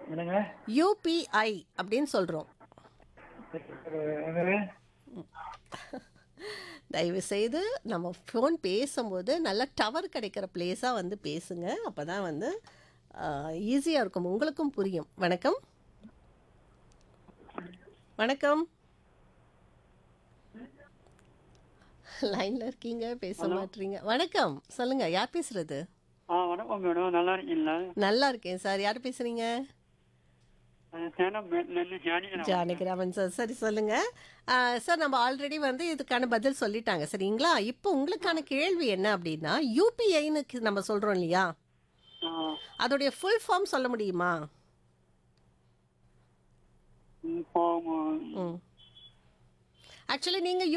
என்னங்க யூபிஐ அப்படின்னு சொல்கிறோம் என்னது தயவு செய்து நம்ம ஃபோன் பேசும்போது நல்லா டவர் கிடைக்கிற பிளேஸாக வந்து பேசுங்க அப்போ தான் வந்து ஈஸியாக இருக்கும் உங்களுக்கும் புரியும் வணக்கம் வணக்கம் லைனில் இருக்கீங்க பேச மாட்டீங்க வணக்கம் சொல்லுங்க யார் பேசுறது ஆ வணக்கம் மேடம் நல்லா இருக்கீங்களா நல்லா இருக்கேன் சார் யார் பேசுறீங்க அது சேலம் மேட்லேருந்து ஜானகி ஜானகிராமன் சார் சரி சொல்லுங்க ஆ, சார் நம்ம ஆல்ரெடி வந்து இதுக்கான பதில் சொல்லிட்டாங்க சரிங்களா இப்போ உங்களுக்கான கேள்வி என்ன அப்படின்னா யூபிஐன்னு நம்ம சொல்றோம் இல்லையா ஆ அதோடைய ஃபுல் ஃபார்ம் சொல்ல முடியுமா இப்போ ம் ஆக்சுவலி நீங்கள்